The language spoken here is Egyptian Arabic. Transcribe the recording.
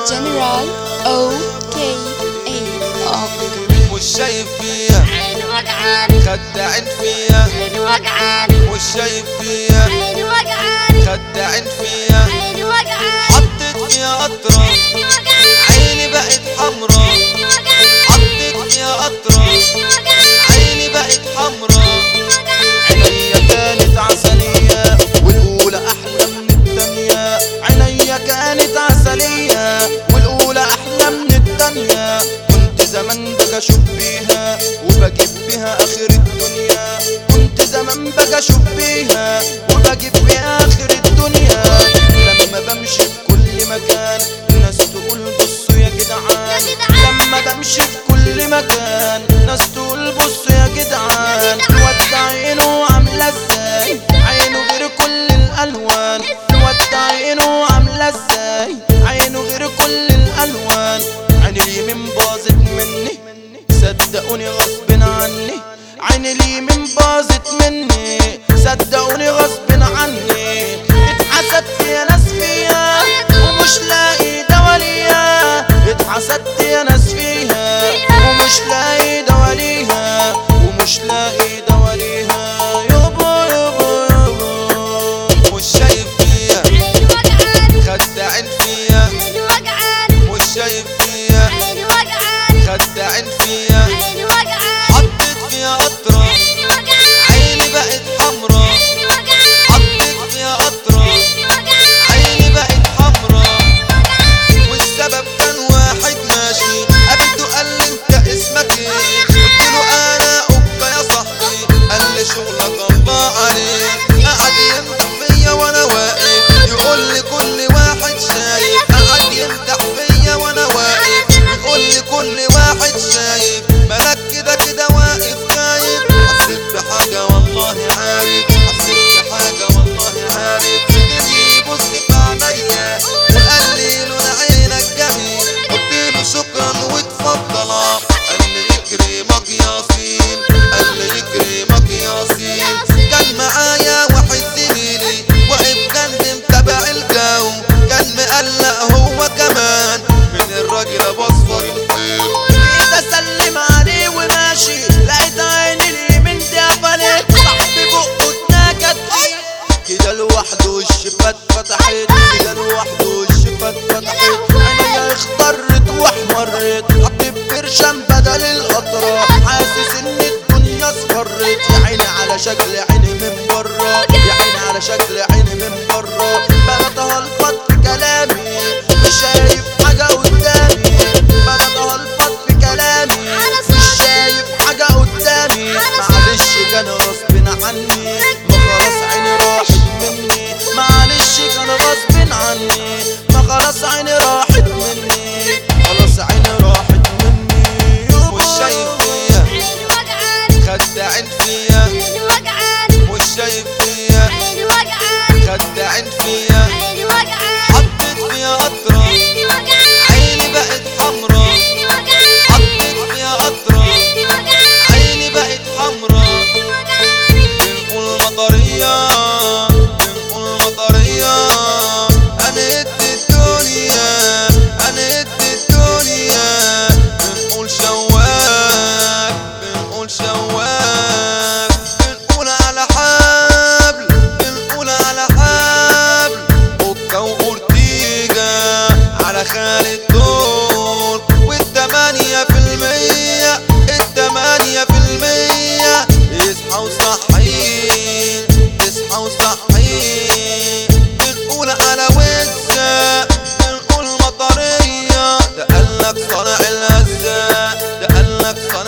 جنرال او كي اي اوك مش شايف فيها عيني وجعاني خدعين فيها عيني وجعاني مش شايف فيها عيني وجعاني خدعين فيها عيني وجعاني حطيت فيها قطرة عيني وجعاني عيني بقت حمرا عيني وجعاني حطيت فيها قطرة عيني وجعاني عيني بقت حمرا عينيا كانت عسلية والأولى أحلى من التانية عينيا كانت عسلية والأولى أحلى من التانية كنت زمان بقى أشوف بيها وبجيب بيها آخر الدنيا كنت زمان بقى أشوف بيها وبجيب بيها آخر الدنيا لما بمشي في كل مكان الناس تقول بصوا يا جدعان لما بمشي في كل مكان ناس تقول بصوا يا جدعان الواد ده عينه عاملة ازاي عينه غير كل الألوان الواد ده عينه عاملة ازاي عينه غير كل الألوان عين اليمين باظت مني صدقوني غصب عني عين اليمين باظت مني صدقوني غصب عني اتحسدت يا ناس فيها ومش لاقي دواليها اتحسدت يا ناس فيها ومش لاقي دواليها ومش لاقي دواليها يابا يابا يابا مش شايف فيها عيني وجعاني خدعين فيها عيني وجعاني مش شايف فيها عيني وجعاني خدعين فيها عيني وجعاني حطيت فيها قطرة عيني وجعاني عيني بقت حمرا عيني وجعاني حطيت فيها قطرة عيني وجعاني عيني بقت حمرا والسبب كان واحد ماشي قابلته قال لي انت اسمك ايه قلت له انا اوكا يا صاحبي قال لي شغلك الله عليك قعد يمدح فيا وانا واقف يقول لي كل واحد شايف قعد يمدح فيا وانا واقف يقول لي كل واحد شايف مالك كده كده واقف خايف حسيت بحاجة والله عارف حسيت بحاجة والله عارف فضل يبص في عينيا وقال لي لون عينك جميل قلت له شكرا واتفضل قال لي يكرمك ياسين قال لي يكرمك ياسين كان معايا واحد زميلي واقف جنبي متابع الجو كان مقلق هو كمان من الراجل ابو اصفر الخير جيت اسلم عليه وماشي لقيت عيني اليمين دي قفلت صاحبي بقه اتنكت كده لوحده الشفات فتحت كده لوحده الشفات فتحت عينيا اخضرت واحمرت حطيت برشام بدل القطرة حاسس ان الدنيا اصفرت يا عيني على شكل عيني من بره يا عيني على شكل عيني من بره بقيت هلفط في كلامي مش شايف حاجة قدامي بقيت هلفط في كلامي مش شايف حاجة قدامي معلش كان غصب عني ما خلاص عيني راحت مني معلش كان غصب عني ما خلاص عيني راحت مني خلاص عيني راحت مني مش شايف فيها عيني وجعاني خدعين فيها عيني وجعاني مش شايف فيها عيني وجعاني خدعين فيها عيني وجعاني حطيت فيها قطرة عيني وجعاني عيني بقت حمرا عيني وجعاني حطيت فيها قطرة عيني وجعاني عيني بقت حمرا عيني وجعاني بنقول مطرية بنقول مطرية أنا قد الدنيا أنا قد الدنيا بنقول شواك بنقول شواك بنقول على حبل بنقول على حبل أوكا وأورتيجا على خالد دول والتمانية في المية التمانية في المية اصحى وصحيين اصحى وصحيين بنقول على وزة بنقول مطرية ده قالك صانع الهزة ده قالك صانع